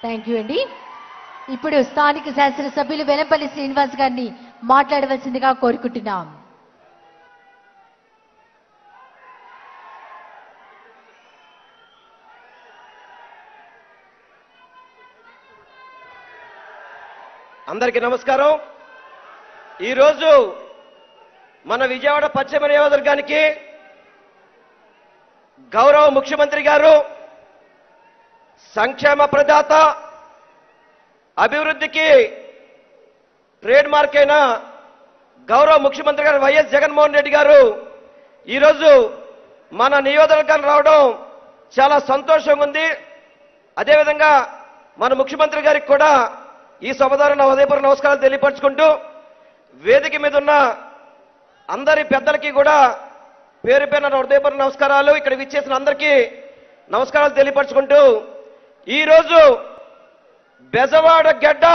thank you అండి ఇప్పుడు స్థానిక శాసనసభ్యులు వెనంపల్లి శ్రీనివాస్ గారిని మాట్లాడవలసిందిగా కోరుకుంటున్నాం అందరికీ నమస్కారం ఈరోజు మన విజయవాడ పశ్చిమ నియోజకవర్గానికి గౌరవ ముఖ్యమంత్రి గారు సంక్షేమ ప్రదాత అభివృద్ధికి ట్రేడ్ మార్క్ అయిన గౌరవ ముఖ్యమంత్రి గారు వైఎస్ జగన్మోహన్ రెడ్డి గారు ఈరోజు మన నియోజకవర్గానికి రావడం చాలా సంతోషంగా ఉంది అదేవిధంగా మన ముఖ్యమంత్రి గారికి కూడా ఈ సభదారు నా ఉదయపూర్వ నమస్కారాలు తెలియపరచుకుంటూ వేదిక మీద ఉన్న అందరి పెద్దలకి కూడా పేరు పేరున నా హృదయపూర్వ నమస్కారాలు ఇక్కడ విచ్చేసిన అందరికీ నమస్కారాలు తెలియపరచుకుంటూ ఈరోజు బెజవాడ గడ్డ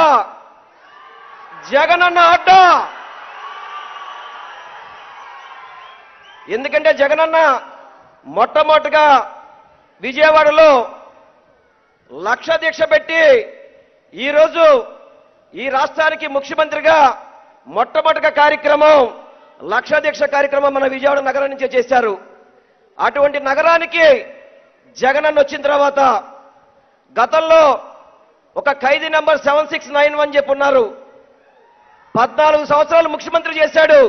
జగనన్న అడ్డ ఎందుకంటే జగనన్న మొట్టమొదటిగా విజయవాడలో లక్ష దీక్ష పెట్టి ఈరోజు ఈ రాష్ట్రానికి ముఖ్యమంత్రిగా మొట్టమొదటి కార్యక్రమం లక్ష దీక్ష కార్యక్రమం మన విజయవాడ నగరం నుంచే చేశారు అటువంటి నగరానికి జగనన్న వచ్చిన తర్వాత గతంలో ఒక ఖైదీ number seven six nine one చెప్పి ఉన్నారు పద్నాలుగు సంవత్సరాలు ముఖ్యమంత్రి చేశాడు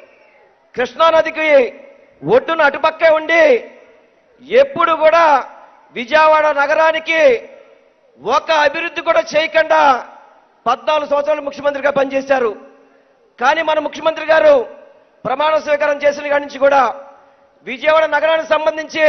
కృష్ణానదికి ఒడ్డున అటుపక్కే ఉండి ఎప్పుడు కూడా విజయవాడ నగరానికి ఒక అభివృద్ధి కూడా చేయకుండా పద్నాలుగు సంవత్సరాలు ముఖ్యమంత్రిగా పనిచేశారు కానీ మన ముఖ్యమంత్రి గారు ప్రమాణ స్వీకారం చేసిన కాడి నుంచి కూడా విజయవాడ నగరానికి సంబంధించి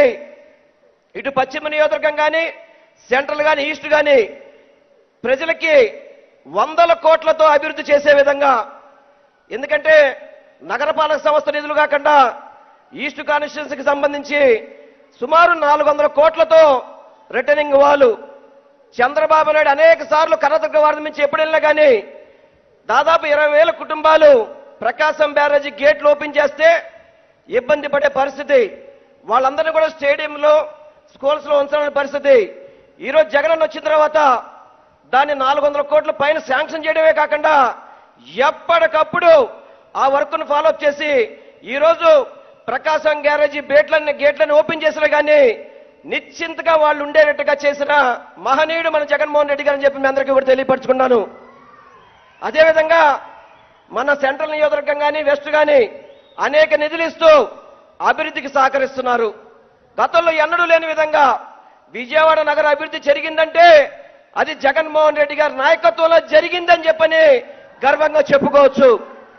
ఇటు పశ్చిమ నియోజకవర్గం కానీ సెంట్రల్ కానీ ఈస్ట్ కానీ ప్రజలకి వందల కోట్లతో అభివృద్ధి చేసే విధంగా ఎందుకంటే నగరపాలక సంస్థ నిధులు కాకుండా ఈస్ట్ కాన్స్టిట్యున్సీకి సంబంధించి సుమారు నాలుగు వందల కోట్లతో రిటర్నింగ్ వాళ్ళు చంద్రబాబు నాయుడు అనేక సార్లు కర్ణాటక వారి నుంచి ఎప్పుడు వెళ్ళినా కానీ దాదాపు ఇరవై వేల కుటుంబాలు ప్రకాశం బ్యారేజీ గేట్లు ఓపెన్ చేస్తే ఇబ్బంది పడే పరిస్థితి వాళ్ళందరినీ కూడా స్టేడియంలో స్కూల్స్ లో ఉంచాలనే పరిస్థితి ఈరోజు జగనన్న వచ్చిన తర్వాత దాన్ని నాలుగు వందల కోట్ల పైన శాంక్షన్ చేయడమే కాకుండా ఎప్పటికప్పుడు ఆ వర్క్ను ఫాలో అప్ చేసి ఈరోజు ప్రకాశం గ్యారేజీ బేట్లన్నీ గేట్లను ఓపెన్ చేసినా కానీ నిశ్చింతగా వాళ్ళు ఉండేటట్టుగా చేసిన మహనీయుడు మన జగన్మోహన్ రెడ్డి గారని చెప్పి మీ అందరికీ కూడా తెలియపరచుకున్నాను అదేవిధంగా మన సెంట్రల్ నియోజకవర్గం కానీ వెస్ట్ కానీ అనేక నిధులు ఇస్తూ అభివృద్ధికి సహకరిస్తున్నారు గతంలో ఎన్నడూ లేని విధంగా విజయవాడ నగర అభివృద్ధి జరిగిందంటే అది జగన్మోహన్ రెడ్డి గారి నాయకత్వంలో జరిగిందని చెప్పని గర్వంగా చెప్పుకోవచ్చు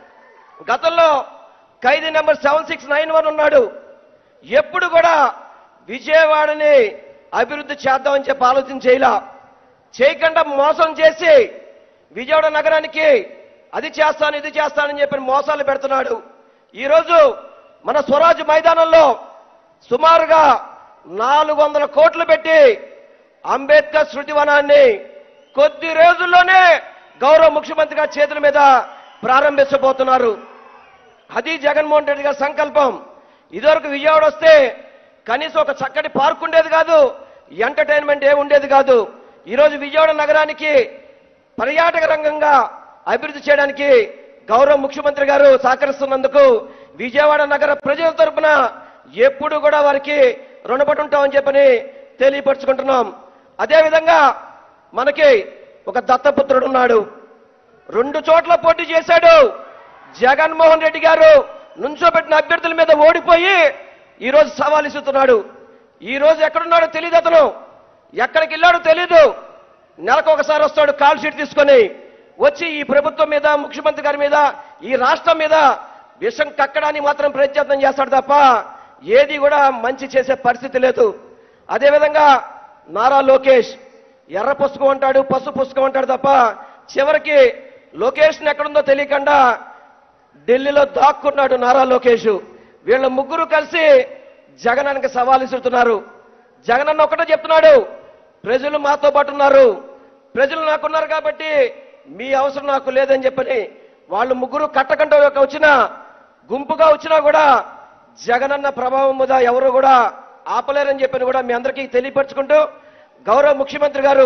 గతంలో ఖైదీ number seven six nine one ఉన్నాడు ఎప్పుడు కూడా విజయవాడని అభివృద్ధి చేద్దామని చెప్పి ఆలోచన చేయలా చేయకుండా మోసం చేసి విజయవాడ నగరానికి అది చేస్తాను ఇది చేస్తానని చెప్పి మోసాలు పెడుతున్నాడు ఈరోజు మన స్వరాజ్ మైదానంలో సుమారుగా నాలుగు వందల కోట్లు పెట్టి అంబేద్కర్ శృతివనాన్ని కొద్ది రోజుల్లోనే గౌరవ ముఖ్యమంత్రి గారి చేతుల మీద ప్రారంభించబోతున్నారు అది జగన్మోహన్ రెడ్డి గారి సంకల్పం ఇదివరకు విజయవాడ వస్తే కనీసం ఒక చక్కటి పార్క్ ఉండేది కాదు ఎంటర్టైన్మెంట్ ఏ ఉండేది కాదు ఈరోజు విజయవాడ నగరానికి పర్యాటక రంగంగా అభివృద్ధి చేయడానికి గౌరవ ముఖ్యమంత్రి గారు సహకరిస్తున్నందుకు విజయవాడ నగర ప్రజల తరపున ఎప్పుడు కూడా వారికి రుణపడి ఉంటామని చెప్పని తెలియపరుచుకుంటున్నాం అదేవిధంగా మనకి ఒక దత్తపుత్రుడు ఉన్నాడు రెండు చోట్ల పోటీ చేశాడు జగన్మోహన్ రెడ్డి గారు నుంచోబెట్టిన అభ్యర్థుల మీద ఓడిపోయి ఈ రోజు సవాల్ ఇస్తున్నాడు ఈ రోజు ఎక్కడున్నాడో తెలియదు అతను ఎక్కడికి వెళ్ళాడో తెలీదు నెలకు ఒకసారి వస్తాడు కాల్ షీట్ తీసుకొని వచ్చి ఈ ప్రభుత్వం మీద ముఖ్యమంత్రి గారి మీద ఈ రాష్ట్రం మీద విషం కక్కడానికి మాత్రం ప్రయత్నం చేస్తాడు తప్ప ఏది కూడా మంచి చేసే పరిస్థితి లేదు అదేవిధంగా నారా లోకేష్ ఎర్ర పుస్తకం అంటాడు పసుపు పుస్తకం అంటాడు తప్ప చివరికి లొకేషన్ ఎక్కడుందో తెలియకుండా ఢిల్లీలో దాక్కున్నాడు నారా లోకేష్ వీళ్ళ ముగ్గురు కలిసి జగనానికి సవాల్ ఇస్తున్నారు జగనన్న ఒకటే చెప్తున్నాడు ప్రజలు మాతో పాటు ఉన్నారు ప్రజలు నాకున్నారు కాబట్టి మీ అవసరం నాకు లేదని చెప్పని వాళ్ళు ముగ్గురు కట్టకంట వచ్చిన గుంపుగా వచ్చినా కూడా జగనన్న ప్రభావం మీద ఎవరు కూడా ఆపలేరని చెప్పని కూడా మీ అందరికీ తెలియపరచుకుంటూ గౌరవ ముఖ్యమంత్రి గారు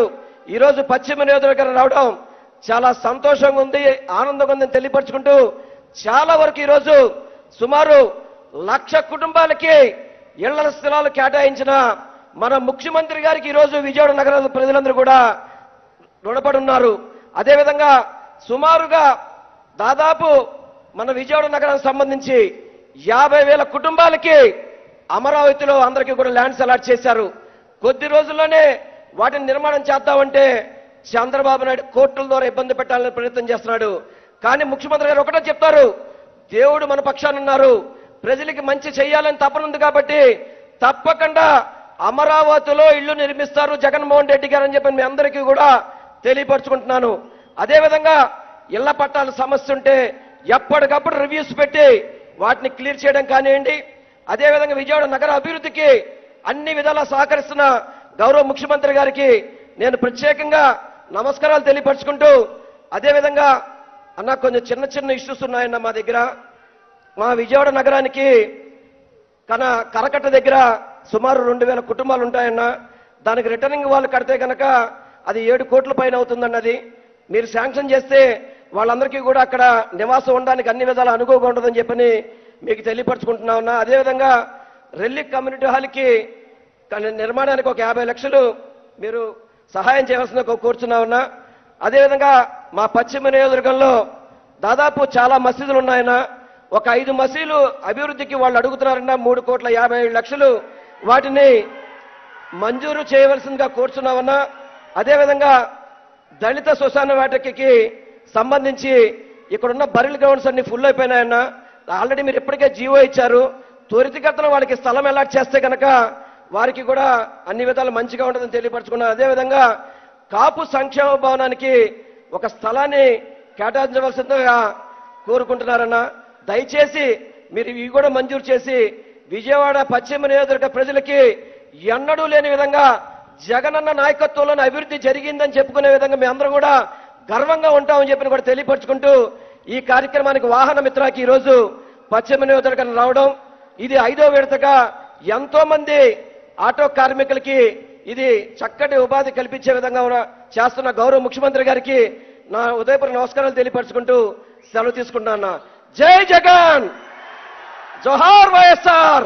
ఈరోజు పశ్చిమ నియోజకవర్గం రావడం చాలా సంతోషంగా ఉంది ఆనందంగా ఉందని తెలియపరుచుకుంటూ చాలా వరకు ఈరోజు సుమారు లక్ష కుటుంబాలకి ఇళ్ల స్థలాలు కేటాయించిన మన ముఖ్యమంత్రి గారికి ఈరోజు విజయవాడ నగర ప్రజలందరూ కూడా రుణపడి ఉన్నారు అదేవిధంగా సుమారుగా దాదాపు మన విజయవాడ నగరానికి సంబంధించి యాభై వేల కుటుంబాలకి అమరావతిలో అందరికీ కూడా ల్యాండ్స్ అలాట్ చేశారు కొద్ది రోజుల్లోనే వాటిని నిర్మాణం చేద్దామంటే చంద్రబాబు నాయుడు కోర్టుల ద్వారా ఇబ్బంది పెట్టాలని ప్రయత్నం చేస్తున్నాడు కానీ ముఖ్యమంత్రి గారు ఒకటే చెప్తారు దేవుడు మన పక్షాన ఉన్నారు ప్రజలకి మంచి చేయాలని తపనుంది కాబట్టి తప్పకుండా అమరావతిలో ఇల్లు నిర్మిస్తారు జగన్మోహన్ రెడ్డి గారు అని చెప్పి మీ అందరికీ కూడా తెలియపరుచుకుంటున్నాను అదేవిధంగా ఇళ్ల పట్టాల సమస్య ఉంటే ఎప్పటికప్పుడు రివ్యూస్ పెట్టి వాటిని క్లియర్ చేయడం కానివ్వండి అదేవిధంగా విజయవాడ నగర అభివృద్ధికి అన్ని విధాలా సహకరిస్తున్న గౌరవ ముఖ్యమంత్రి గారికి నేను ప్రత్యేకంగా నమస్కారాలు తెలియపరుచుకుంటూ అదేవిధంగా అన్న కొంచెం చిన్న చిన్న ఇష్యూస్ ఉన్నాయన్న మా దగ్గర మా విజయవాడ నగరానికి కన కరకట్ట దగ్గర సుమారు రెండు వేల కుటుంబాలు ఉంటాయన్న దానికి రిటర్నింగ్ వాళ్ళు కడితే కనుక అది ఏడు కోట్ల పైన అవుతుందన్నది మీరు శాంక్షన్ చేస్తే వాళ్ళందరికీ కూడా అక్కడ నివాసం ఉండడానికి అన్ని విధాలు అనుకోగా ఉండదని చెప్పని మీకు తెలియపరచుకుంటున్నా ఉన్నా అదేవిధంగా రెల్లి కమ్యూనిటీ హాల్కి కన్- నిర్మాణానికి ఒక యాభై లక్షలు మీరు సహాయం చేయవలసిన కోరుచున్నా ఉన్నా అదేవిధంగా మా పశ్చిమ నియోజకవర్గంలో దాదాపు చాలా మసీదులు ఉన్నాయన్న ఒక ఐదు మసీదులు అభివృద్ధికి వాళ్ళు అడుగుతున్నారన్న మూడు కోట్ల యాభై ఏడు లక్షలు వాటిని మంజూరు చేయవలసిందిగా కోరుచున్నామన్నా అదేవిధంగా దళిత శ్మశాన వాటికి సంబంధించి ఇక్కడున్న బరిల్ గ్రౌండ్స్ అన్ని ఫుల్ అయిపోయినాయన్న ఆల్రెడీ మీరు ఇప్పటికే జీవో ఇచ్చారు త్వరితగతిన వాళ్ళకి స్థలం అలాట్ చేస్తే కనుక వారికి కూడా అన్ని విధాలు మంచిగా ఉంటుందని తెలియపరచుకున్నాను అదేవిధంగా కాపు సంక్షేమ భవనానికి ఒక స్థలాన్ని కేటాయించవలసిందిగా కోరుకుంటున్నారన్న దయచేసి మీరు ఇవి కూడా మంజూరు చేసి విజయవాడ పశ్చిమ నియోజకవర్గ ప్రజలకి ఎన్నడూ లేని విధంగా జగనన్న నాయకత్వంలోని అభివృద్ధి జరిగిందని చెప్పుకునే విధంగా మీ అందరూ కూడా గర్వంగా ఉంటామని చెప్పి కూడా తెలియపరుచుకుంటూ ఈ కార్యక్రమానికి వాహన మిత్రాకి ఈరోజు పశ్చిమ నియోజకవర్గం రావడం ఇది ఐదో విడతగా ఎంతో మంది ఆటో కార్మికులకి ఇది చక్కటి ఉపాధి కల్పించే విధంగా ఉన్న- చేస్తున్న గౌరవ ముఖ్యమంత్రి గారికి నా ఉదయపూర్వ నమస్కారాలు తెలియపరుచుకుంటూ సెలవు తీసుకుంటున్నా జై జగన్ జోహార్ వైఎస్ఆర్